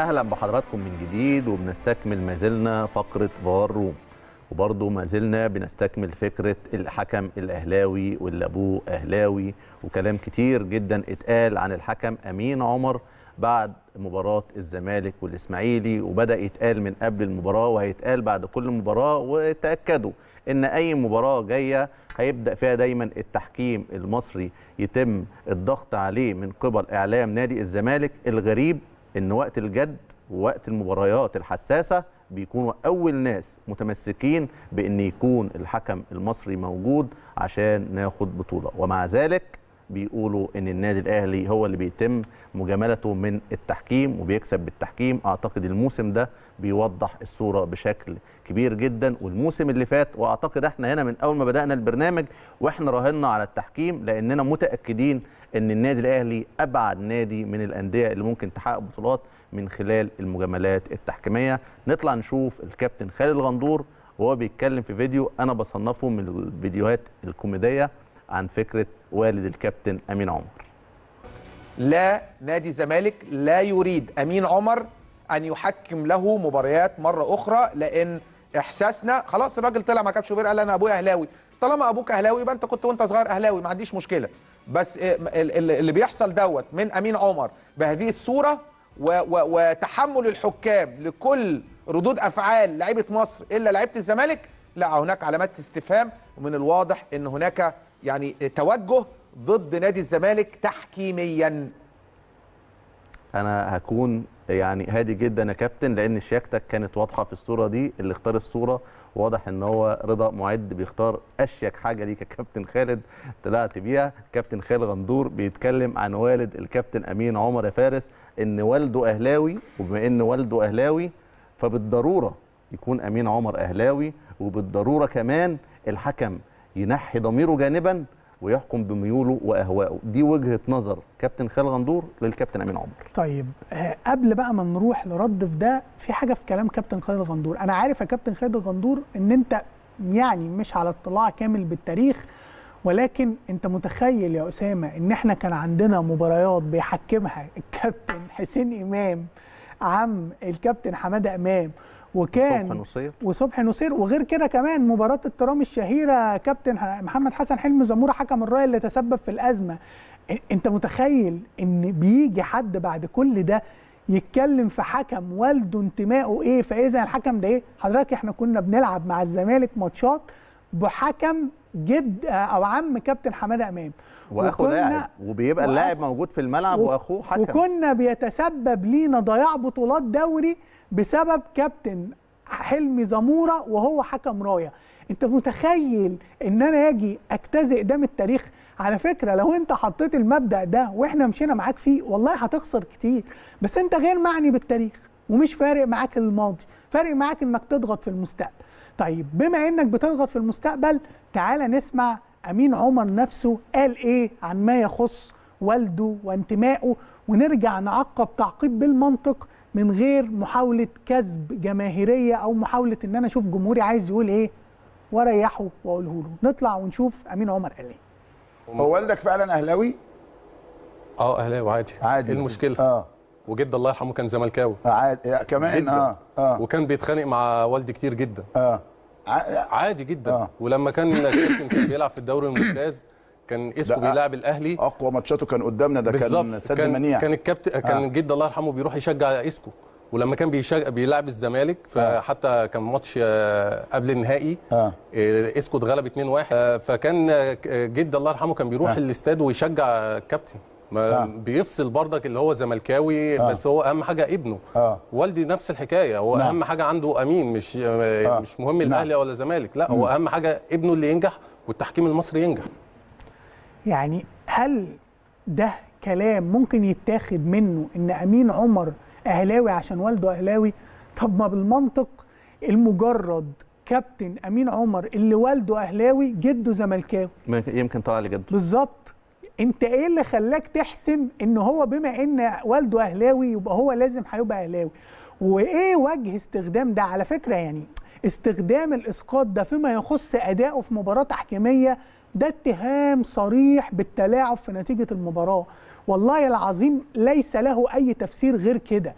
اهلا بحضراتكم من جديد وبنستكمل ما زلنا فقره فار روم وبرضه ما زلنا بنستكمل فكره الحكم الاهلاوي واللي ابوه اهلاوي وكلام كتير جدا اتقال عن الحكم امين عمر بعد مباراه الزمالك والاسماعيلي وبدا يتقال من قبل المباراه وهيتقال بعد كل مباراه وتاكدوا ان اي مباراه جايه هيبدا فيها دايما التحكيم المصري يتم الضغط عليه من قبل اعلام نادي الزمالك الغريب ان وقت الجد ووقت المباريات الحساسه بيكونوا اول ناس متمسكين بان يكون الحكم المصري موجود عشان ناخد بطوله ومع ذلك بيقولوا ان النادي الاهلي هو اللي بيتم مجاملته من التحكيم وبيكسب بالتحكيم اعتقد الموسم ده بيوضح الصوره بشكل كبير جدا والموسم اللي فات واعتقد احنا هنا من اول ما بدانا البرنامج واحنا راهنا على التحكيم لاننا متاكدين ان النادي الاهلي ابعد نادي من الانديه اللي ممكن تحقق بطولات من خلال المجاملات التحكيميه نطلع نشوف الكابتن خالد الغندور وهو بيتكلم في فيديو انا بصنفه من الفيديوهات الكوميديه عن فكره والد الكابتن امين عمر لا نادي الزمالك لا يريد امين عمر ان يحكم له مباريات مره اخرى لان احساسنا خلاص الراجل طلع مع كابتن شوبير قال انا ابويا اهلاوي طالما ابوك اهلاوي يبقى انت كنت وانت صغير اهلاوي ما عنديش مشكله بس اللي بيحصل دوت من امين عمر بهذه الصوره وتحمل الحكام لكل ردود افعال لعيبه مصر الا لعيبه الزمالك لا هناك علامات استفهام ومن الواضح ان هناك يعني توجه ضد نادي الزمالك تحكيميا انا هكون يعني هادي جدا يا كابتن لان شياكتك كانت واضحه في الصوره دي اللي اختار الصوره واضح ان هو رضا معد بيختار اشيك حاجه ليك يا كابتن خالد طلعت بيها كابتن خالد غندور بيتكلم عن والد الكابتن امين عمر يا فارس ان والده اهلاوي وبما ان والده اهلاوي فبالضروره يكون امين عمر اهلاوي وبالضروره كمان الحكم ينحي ضميره جانبا ويحكم بميوله واهوائه دي وجهه نظر كابتن خالد غندور للكابتن امين عمر طيب آه قبل بقى ما نروح لرد في ده في حاجه في كلام كابتن خالد غندور انا عارف يا كابتن خالد غندور ان انت يعني مش على اطلاع كامل بالتاريخ ولكن انت متخيل يا اسامه ان احنا كان عندنا مباريات بيحكمها الكابتن حسين امام عم الكابتن حماده امام وكان صبحي نصير وصبحي نصير وغير كده كمان مباراه الترام الشهيره كابتن محمد حسن حلمي زموره حكم الراي اللي تسبب في الازمه انت متخيل ان بيجي حد بعد كل ده يتكلم في حكم والده انتمائه ايه فاذا الحكم ده ايه حضرتك احنا كنا بنلعب مع الزمالك ماتشات بحكم جد او عم كابتن حماده امام واخو لاعب وبيبقى اللاعب موجود في الملعب و... واخوه حكم وكنا بيتسبب لينا ضياع بطولات دوري بسبب كابتن حلمي زموره وهو حكم رايه انت متخيل ان انا اجي اجتزئ ده من التاريخ على فكره لو انت حطيت المبدا ده واحنا مشينا معاك فيه والله هتخسر كتير بس انت غير معني بالتاريخ ومش فارق معاك الماضي فارق معاك انك تضغط في المستقبل طيب بما انك بتضغط في المستقبل تعالى نسمع امين عمر نفسه قال ايه عن ما يخص والده وانتمائه ونرجع نعقب تعقيب بالمنطق من غير محاوله كذب جماهيريه او محاوله ان انا اشوف جمهوري عايز يقول ايه واريحه واقوله له نطلع ونشوف امين عمر قال ايه هو والدك فعلا اهلاوي اه اهلاوي عادي عادي ايه المشكله اه وجد الله يرحمه كان زملكاوي عادي يا كمان جدا اه اه وكان بيتخانق مع والدي كتير جدا اه ع- عادي جدا آه. ولما كان كابتن كان بيلعب في الدوري الممتاز كان اسكو ده بيلاعب الاهلي اقوى ماتشاته كان قدامنا ده كان بالظبط سد كان منيع كان الكابتن كان آه. جد الله يرحمه بيروح يشجع اسكو ولما كان بيشج... بيلعب الزمالك فحتى كان ماتش آه، قبل النهائي اه آه، اسكو اتغلب 2-1 آه، فكان آه، جد الله يرحمه كان بيروح آه. الاستاد ويشجع الكابتن ما آه. بيفصل برضك اللي هو زملكاوي آه. بس هو اهم حاجه ابنه اه والدي نفس الحكايه هو نعم. اهم حاجه عنده امين مش آه. آه. مش مهم نعم. الاهلي ولا الزمالك لا هو اهم حاجه ابنه اللي ينجح والتحكيم المصري ينجح يعني هل ده كلام ممكن يتاخد منه ان امين عمر اهلاوي عشان والده اهلاوي طب ما بالمنطق المجرد كابتن امين عمر اللي والده اهلاوي جده زملكاوي يمكن طلع لجده بالظبط انت ايه اللي خلاك تحسم ان هو بما ان والده اهلاوي يبقى هو لازم هيبقى اهلاوي وايه وجه استخدام ده على فكره يعني استخدام الاسقاط ده فيما يخص ادائه في مباراه تحكيميه ده اتهام صريح بالتلاعب في نتيجه المباراه والله العظيم ليس له اي تفسير غير كده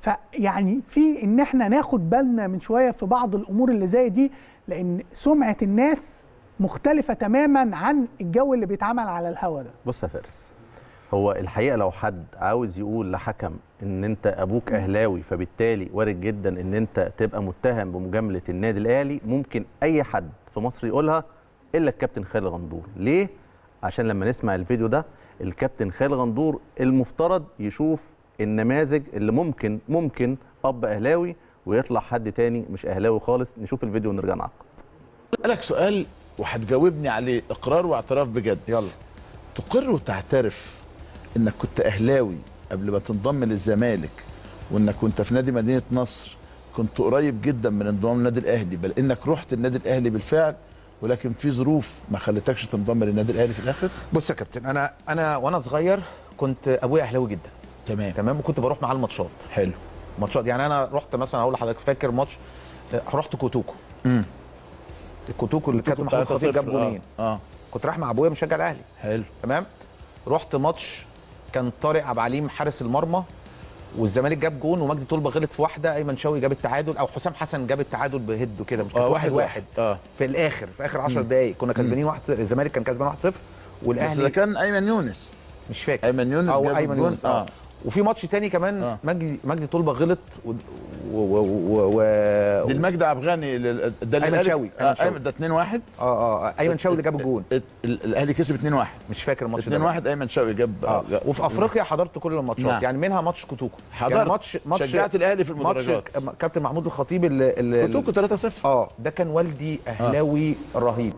فيعني في ان احنا ناخد بالنا من شويه في بعض الامور اللي زي دي لان سمعه الناس مختلفه تماما عن الجو اللي بيتعمل على الهوا ده بص يا فارس هو الحقيقه لو حد عاوز يقول لحكم ان انت ابوك اهلاوي فبالتالي وارد جدا ان انت تبقى متهم بمجامله النادي الاهلي ممكن اي حد في مصر يقولها الا الكابتن خالد غندور ليه عشان لما نسمع الفيديو ده الكابتن خالد غندور المفترض يشوف النماذج اللي ممكن ممكن اب اهلاوي ويطلع حد تاني مش اهلاوي خالص نشوف الفيديو ونرجع نعقب اسالك سؤال وهتجاوبني عليه اقرار واعتراف بجد يلا تقر وتعترف انك كنت اهلاوي قبل ما تنضم للزمالك وانك كنت في نادي مدينه نصر كنت قريب جدا من انضمام النادي الاهلي بل انك رحت النادي الاهلي بالفعل ولكن في ظروف ما خلتكش تنضم للنادي الاهلي في الاخر بص يا كابتن انا انا وانا صغير كنت ابويا اهلاوي جدا تمام تمام وكنت بروح معاه الماتشات حلو ماتشات يعني انا رحت مثلا اقول لحضرتك فاكر ماتش آه، رحت كوتوكو امم الكوتوكو اللي كابتن محمود خطيب جاب جولين اه كنت رايح مع ابويا مشجع الاهلي حلو تمام رحت ماتش كان طارق عبد العليم حارس المرمى والزمالك جاب جون ومجدي طلبه غلط في واحده ايمن شوقي جاب التعادل او حسام حسن جاب التعادل بهده كده مش كانت آه، واحد واحد واحد اه في الاخر في اخر 10 دقائق كنا كسبانين 1 الزمالك كان كسبان 1-0 بس ده والاهلي كان ايمن يونس مش فاكر ايمن يونس او جاب ايمن الجون يونس اه وفي ماتش تاني كمان آه. مجدي مجدي طلبه غلط و, و... و... و... و... للمجدي عبد الغني لل- ده أيمن الأهلي- شوقي، آه، أيمن شوقي. ايمن ده 2 1 اه اه ايمن شوقي اللي جاب الجون الاهلي كسب 2 1 مش فاكر الماتش 2 ده 1 ايمن شوقي جاب اه جاب- وفي افريقيا حضرت كل الماتشات نعم. يعني منها ماتش كوتوكو حضرت. يعني ماتش ماتش شجعت الأهلي في المدرجات. ماتش كابتن محمود الخطيب اللي, اللي كوتوكو 3 0 اه ده كان والدي اهلاوي رهيب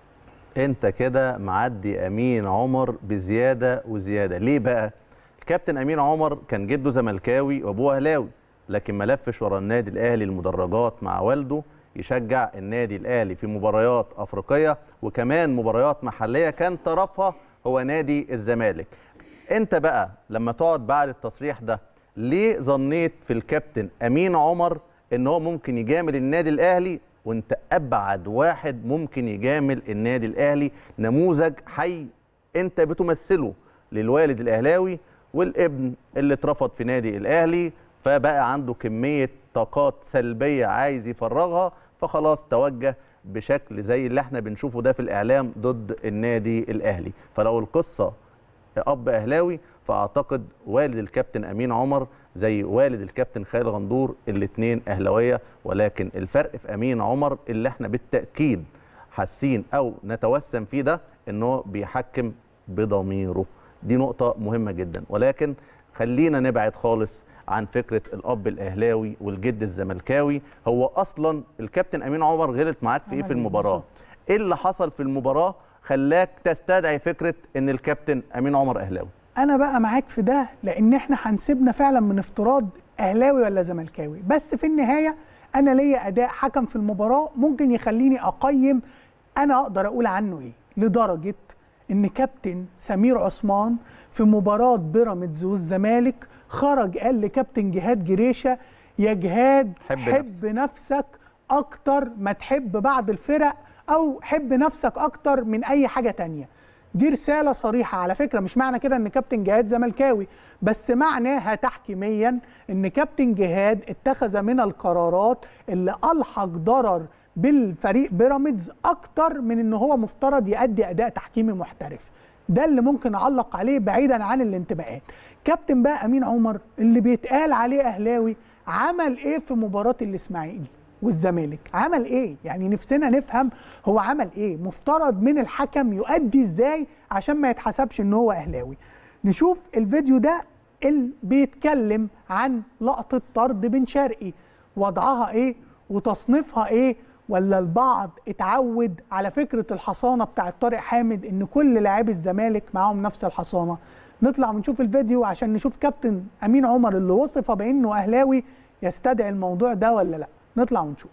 انت كده معدي امين عمر بزياده وزياده ليه بقى الكابتن امين عمر كان جده زملكاوي وابوه اهلاوي لكن ما لفش ورا النادي الاهلي المدرجات مع والده يشجع النادي الاهلي في مباريات افريقيه وكمان مباريات محليه كان طرفها هو نادي الزمالك انت بقى لما تقعد بعد التصريح ده ليه ظنيت في الكابتن امين عمر ان هو ممكن يجامل النادي الاهلي وانت ابعد واحد ممكن يجامل النادي الاهلي نموذج حي انت بتمثله للوالد الاهلاوي والابن اللي اترفض في نادي الاهلي فبقى عنده كميه طاقات سلبيه عايز يفرغها فخلاص توجه بشكل زي اللي احنا بنشوفه ده في الاعلام ضد النادي الاهلي فلو القصه اب اهلاوي فاعتقد والد الكابتن امين عمر زي والد الكابتن خالد غندور الاثنين اهلاويه ولكن الفرق في امين عمر اللي احنا بالتاكيد حاسين او نتوسم فيه ده ان هو بيحكم بضميره دي نقطه مهمه جدا ولكن خلينا نبعد خالص عن فكره الاب الاهلاوي والجد الزملكاوي هو اصلا الكابتن امين عمر غلط معاك في ايه عمل في إيه المباراه بالظبط؟ ايه اللي حصل في المباراه خلاك تستدعي فكره ان الكابتن امين عمر اهلاوي انا بقى معاك في ده لان احنا هنسيبنا فعلا من افتراض اهلاوي ولا زملكاوي بس في النهايه انا ليا اداء حكم في المباراه ممكن يخليني اقيم انا اقدر اقول عنه ايه لدرجه ان كابتن سمير عثمان في مباراه بيراميدز والزمالك خرج قال لكابتن جهاد جريشه يا جهاد حب حب نفسك اكتر ما تحب بعض الفرق او حب نفسك اكتر من اي حاجه تانية دي رساله صريحه على فكره مش معنى كده ان كابتن جهاد زملكاوي بس معناها تحكيميا ان كابتن جهاد اتخذ من القرارات اللي الحق ضرر بالفريق بيراميدز اكتر من ان هو مفترض يؤدي اداء تحكيمي محترف ده اللي ممكن اعلق عليه بعيدا عن الانتماءات كابتن بقى امين عمر اللي بيتقال عليه اهلاوي عمل ايه في مباراه الاسماعيلي والزمالك عمل ايه يعني نفسنا نفهم هو عمل ايه مفترض من الحكم يؤدي ازاي عشان ما يتحسبش ان هو اهلاوي نشوف الفيديو ده اللي بيتكلم عن لقطه طرد بن شرقي وضعها ايه وتصنيفها ايه ولا البعض اتعود على فكره الحصانه بتاعت طارق حامد ان كل لاعبي الزمالك معاهم نفس الحصانه نطلع ونشوف الفيديو عشان نشوف كابتن امين عمر اللي وصف بانه اهلاوي يستدعي الموضوع ده ولا لا نطلع ونشوف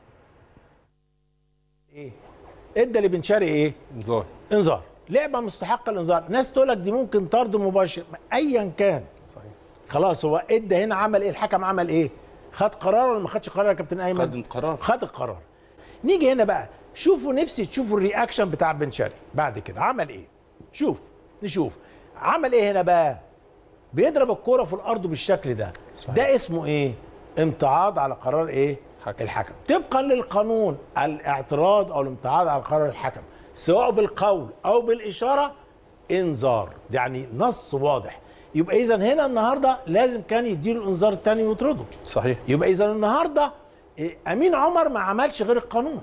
ايه ادى لبن شرقي ايه انذار انذار لعبه مستحقه الانذار ناس تقول لك دي ممكن طرد مباشر ايا كان صحيح خلاص هو ادى هنا عمل ايه الحكم عمل ايه خد قرار ولا ما خدش قرار يا كابتن ايمن خد قرار. خد القرار نيجي هنا بقى شوفوا نفسي تشوفوا الرياكشن بتاع بن شرقي بعد كده عمل ايه شوف نشوف عمل ايه هنا بقى بيضرب الكوره في الارض بالشكل ده ده اسمه ايه امتعاض على قرار ايه حكم. الحكم طبقا للقانون الاعتراض او الامتعاض على قرار الحكم سواء بالقول او بالاشاره انذار يعني نص واضح يبقى اذا هنا النهارده لازم كان يديله الانذار الثاني ويطرده صحيح يبقى اذا النهارده إيه، امين عمر ما عملش غير القانون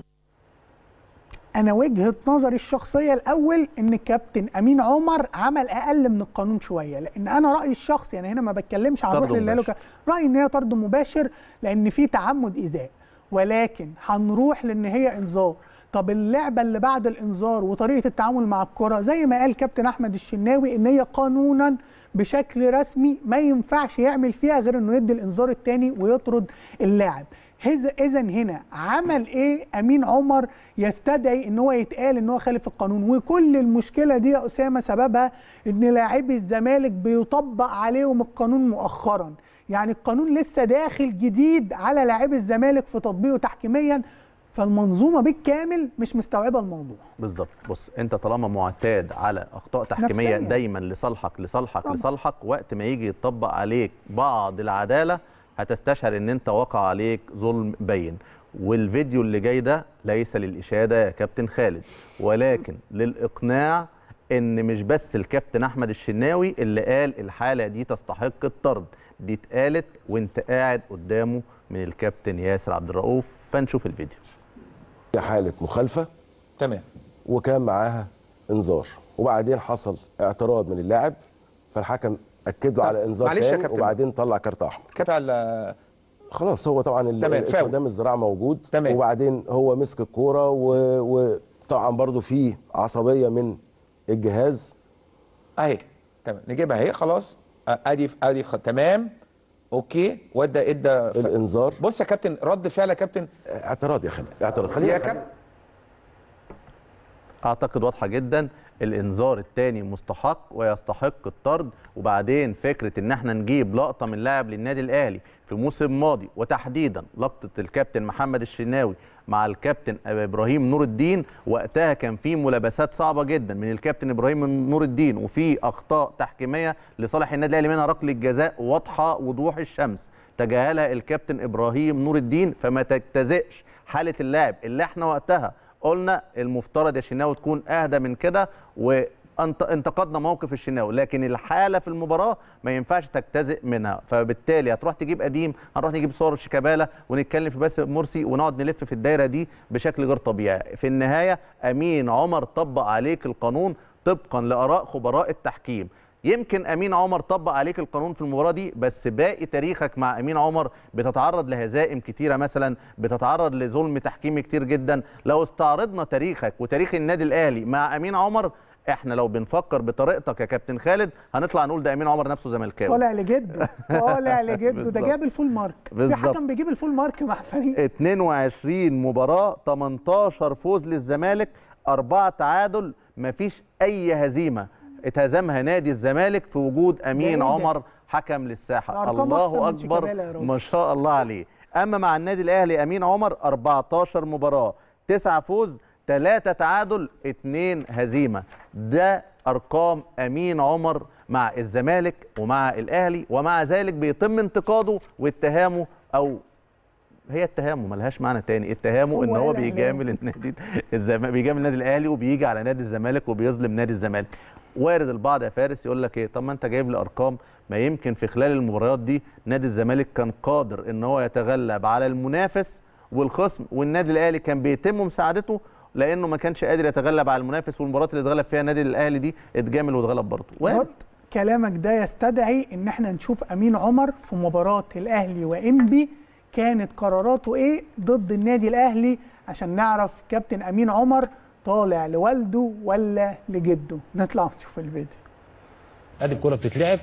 انا وجهه نظري الشخصيه الاول ان الكابتن امين عمر عمل اقل من القانون شويه لان انا رايي الشخصي يعني هنا ما بتكلمش عن طرد روح لله مباشر. لك رايي ان هي طرد مباشر لان في تعمد ايذاء ولكن هنروح لان هي انذار طب اللعبه اللي بعد الانذار وطريقه التعامل مع الكره زي ما قال كابتن احمد الشناوي ان هي قانونا بشكل رسمي ما ينفعش يعمل فيها غير انه يدي الانذار الثاني ويطرد اللاعب اذا هنا عمل ايه امين عمر يستدعي ان هو يتقال ان هو خالف القانون وكل المشكله دي يا اسامه سببها ان لاعبي الزمالك بيطبق عليهم القانون مؤخرا يعني القانون لسه داخل جديد على لاعبي الزمالك في تطبيقه تحكيميا فالمنظومه بالكامل مش مستوعبه الموضوع بالظبط بص انت طالما معتاد على اخطاء تحكيميه نفسياً. دايما لصالحك لصالحك طبعاً. لصالحك وقت ما يجي يتطبق عليك بعض العداله هتستشعر ان انت وقع عليك ظلم بين والفيديو اللي جاي ده ليس للاشاده يا كابتن خالد ولكن للاقناع ان مش بس الكابتن احمد الشناوي اللي قال الحاله دي تستحق الطرد دي اتقالت وانت قاعد قدامه من الكابتن ياسر عبد الرؤوف فنشوف الفيديو هي حالة مخالفة تمام وكان معاها انذار وبعدين حصل اعتراض من اللاعب فالحكم اكد له طب على انذار معلش يا تاني كابتن. وبعدين طلع كارت احمر كفى ال- خلاص هو طبعا ال- تمام، فاول. استخدام الذراع موجود تمام. وبعدين هو مسك الكوره و- وطبعا برضو في عصبيه من الجهاز اهي تمام نجيبها اهي خلاص آه، ادي ادي خ- تمام اوكي وادى ادى ف... الانذار بص يا كابتن رد فعل يا كابتن اعتراض يا خالد اعتراض يا خلينا كابتن اعتقد واضحه جدا الانذار الثاني مستحق ويستحق الطرد وبعدين فكره ان احنا نجيب لقطه من لاعب للنادي الاهلي في موسم ماضي وتحديدا لقطه الكابتن محمد الشناوي مع الكابتن ابراهيم نور الدين وقتها كان في ملابسات صعبه جدا من الكابتن ابراهيم نور الدين وفي اخطاء تحكيميه لصالح النادي الاهلي منها ركله جزاء واضحه وضوح الشمس تجاهلها الكابتن ابراهيم نور الدين فما تجتزئش حاله اللاعب اللي احنا وقتها قلنا المفترض يا شناوي تكون اهدى من كده وانتقدنا موقف الشناوي لكن الحاله في المباراه ما ينفعش تجتزئ منها فبالتالي هتروح تجيب قديم هنروح نجيب صور شيكابالا ونتكلم في باسم مرسي ونقعد نلف في الدايره دي بشكل غير طبيعي في النهايه امين عمر طبق عليك القانون طبقا لاراء خبراء التحكيم يمكن امين عمر طبق عليك القانون في المباراه دي بس باقي تاريخك مع امين عمر بتتعرض لهزائم كتيره مثلا بتتعرض لظلم تحكيمي كتير جدا لو استعرضنا تاريخك وتاريخ النادي الاهلي مع امين عمر احنا لو بنفكر بطريقتك يا كابتن خالد هنطلع نقول ده امين عمر نفسه زملكاوي طالع لجده طالع لجده ده بالظبط. جاب الفول مارك في بالظبط. حكم بيجيب الفول مارك مع فريق 22 مباراة 18 فوز للزمالك أربعة تعادل مفيش أي هزيمة اتهزمها نادي الزمالك في وجود أمين ده إيه ده؟ عمر حكم للساحة أرقام أحسن الله من أكبر شيكابالا يا راجل. ما شاء الله عليه أما مع النادي الأهلي أمين عمر 14 مباراة 9 فوز 3 تعادل 2 هزيمة ده أرقام أمين عمر مع الزمالك ومع الأهلي ومع ذلك بيتم انتقاده واتهامه أو هي اتهامه ملهاش معنى تاني اتهامه هو ان هو قال بيجامل النادي الزمالك بيجامل النادي الاهلي وبيجي على نادي الزمالك وبيظلم نادي الزمالك وارد البعض يا فارس يقول لك ايه طب ما انت جايب لي ارقام ما يمكن في خلال المباريات دي نادي الزمالك كان قادر ان هو يتغلب على المنافس والخصم والنادي الاهلي كان بيتم مساعدته لانه ما كانش قادر يتغلب على المنافس والمباريات اللي اتغلب فيها النادي الاهلي دي اتجامل واتغلب برضه وارد رد كلامك ده يستدعي ان احنا نشوف امين عمر في مباراه الاهلي وانبي كانت قراراته ايه ضد النادي الاهلي عشان نعرف كابتن امين عمر طالع لوالده ولا لجده نطلع ونشوف الفيديو ادي الكوره بتتلعب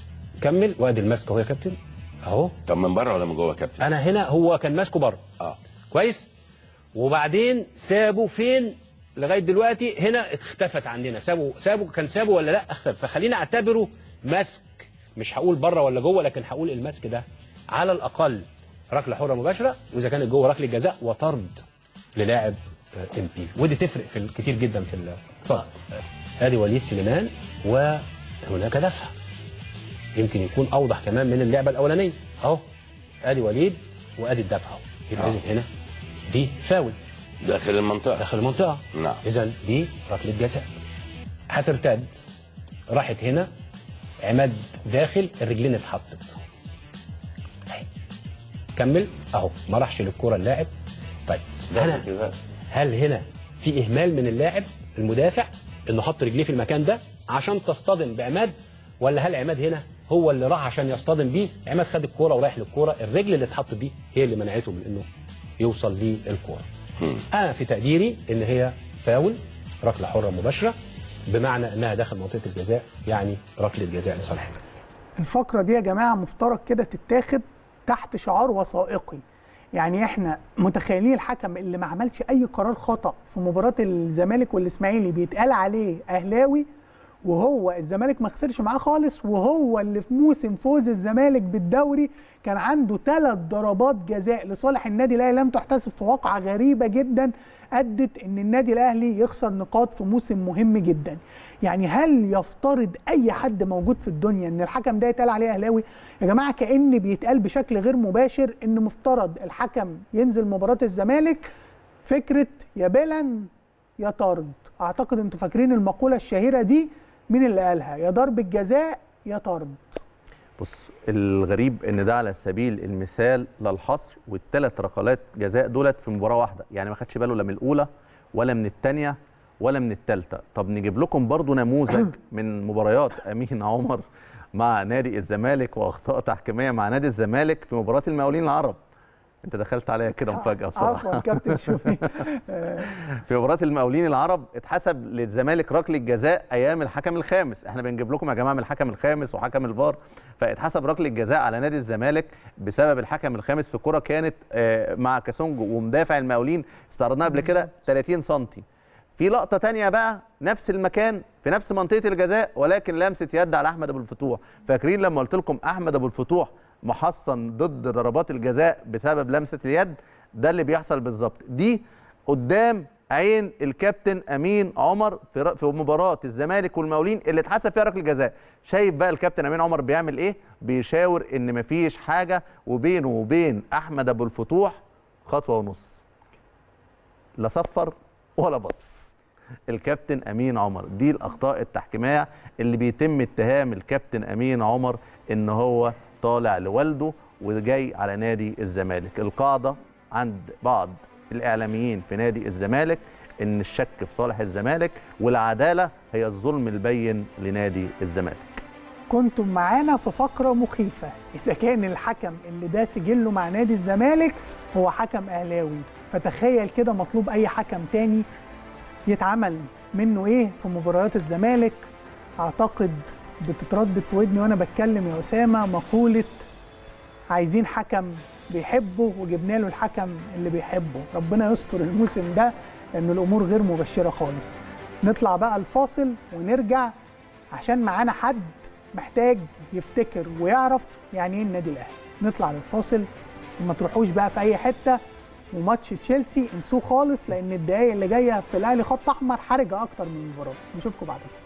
كمل وادي الماسكه اهو يا كابتن اهو طب من بره ولا من جوه يا كابتن؟ انا هنا هو كان ماسكه بره اه كويس وبعدين سابه فين لغايه دلوقتي هنا اختفت عندنا سابه سابه كان سابه ولا لا اختفى فخلينا اعتبره مسك مش هقول بره ولا جوه لكن هقول المسك ده على الاقل ركله حره مباشره واذا كانت جوه ركله جزاء وطرد للاعب ام بي ودي تفرق في ال- كتير جدا في ال- اتفضل ادي وليد سليمان وهناك دفع يمكن يكون اوضح كمان من اللعبه الاولانيه اهو ادي وليد وادي الدفع اهو يبقى اذا هنا دي فاول داخل المنطقه داخل المنطقه نعم اذا دي ركله جزاء هترتد راحت هنا عماد داخل الرجلين اتحطت أهي. كمل اهو ما راحش للكره اللاعب طيب هنا هل هنا في اهمال من اللاعب المدافع انه حط رجليه في المكان ده عشان تصطدم بعماد ولا هل عماد هنا هو اللي راح عشان يصطدم بيه عماد خد الكوره ورايح للكوره الرجل اللي اتحطت دي هي اللي منعته من انه يوصل للكوره انا في تقديري ان هي فاول ركله حره مباشره بمعنى انها داخل منطقه الجزاء يعني ركله جزاء لصالح عماد الفقرة دي يا جماعة مفترض كده تتاخد تحت شعار وثائقي يعني احنا متخيلين الحكم اللي ما عملش اي قرار خطأ في مباراة الزمالك والاسماعيلي بيتقال عليه اهلاوي وهو الزمالك ما خسرش معاه خالص وهو اللي في موسم فوز الزمالك بالدوري كان عنده ثلاث ضربات جزاء لصالح النادي الاهلي لم تحتسب في واقعه غريبه جدا ادت ان النادي الاهلي يخسر نقاط في موسم مهم جدا يعني هل يفترض اي حد موجود في الدنيا ان الحكم ده يتقال عليه اهلاوي يا جماعه كان بيتقال بشكل غير مباشر ان مفترض الحكم ينزل مباراه الزمالك فكره يا بلن يا طرد اعتقد انتوا فاكرين المقوله الشهيره دي مين اللي قالها يا ضرب الجزاء يا طرد بص الغريب ان ده على سبيل المثال للحصر والثلاث ركلات جزاء دولت في مباراه واحده يعني ما خدش باله لا من الاولى ولا من الثانيه ولا من الثالثه طب نجيب لكم برضو نموذج من مباريات امين عمر مع نادي الزمالك واخطاء تحكيميه مع نادي الزمالك في مباراه المقاولين العرب انت دخلت عليا كده مفاجاه بصراحه عفوا كابتن شوفي في مباراه المقاولين العرب اتحسب للزمالك ركله جزاء ايام الحكم الخامس احنا بنجيب لكم يا جماعه من الحكم الخامس وحكم الفار فاتحسب ركله جزاء على نادي الزمالك بسبب الحكم الخامس في كره كانت آه، مع كاسونجو ومدافع المقاولين استعرضناها قبل كده 30 سم في لقطه تانية بقى نفس المكان في نفس منطقه الجزاء ولكن لمسه يد على احمد ابو الفتوح فاكرين لما قلت لكم احمد ابو الفتوح محصن ضد ضربات الجزاء بسبب لمسه اليد ده اللي بيحصل بالظبط دي قدام عين الكابتن امين عمر في ر- في مباراه الزمالك والمقاولين اللي اتحسب فيها ركله جزاء شايف بقى الكابتن امين عمر بيعمل ايه بيشاور ان مفيش حاجه وبينه وبين احمد ابو الفتوح خطوه ونص لا صفر ولا بص الكابتن امين عمر دي الاخطاء التحكيميه اللي بيتم اتهام الكابتن امين عمر ان هو طالع لوالده وجاي على نادي الزمالك القاعده عند بعض الاعلاميين في نادي الزمالك ان الشك في صالح الزمالك والعداله هي الظلم البين لنادي الزمالك كنتم معانا في فقرة مخيفة إذا كان الحكم اللي ده سجله مع نادي الزمالك هو حكم أهلاوي فتخيل كده مطلوب أي حكم تاني يتعمل منه إيه في مباريات الزمالك أعتقد بتتردد في ودني وأنا بتكلم يا أسامة مقولة عايزين حكم بيحبه وجبنا له الحكم اللي بيحبه ربنا يستر الموسم ده لأن الأمور غير مبشرة خالص نطلع بقى الفاصل ونرجع عشان معانا حد محتاج يفتكر ويعرف يعني ايه النادي الاهلي نطلع للفاصل وما تروحوش بقى في اي حته وماتش تشيلسي انسوه خالص لان الدقايق اللي جايه في الاهلي خط احمر حرجه اكتر من المباراه نشوفكم بعدين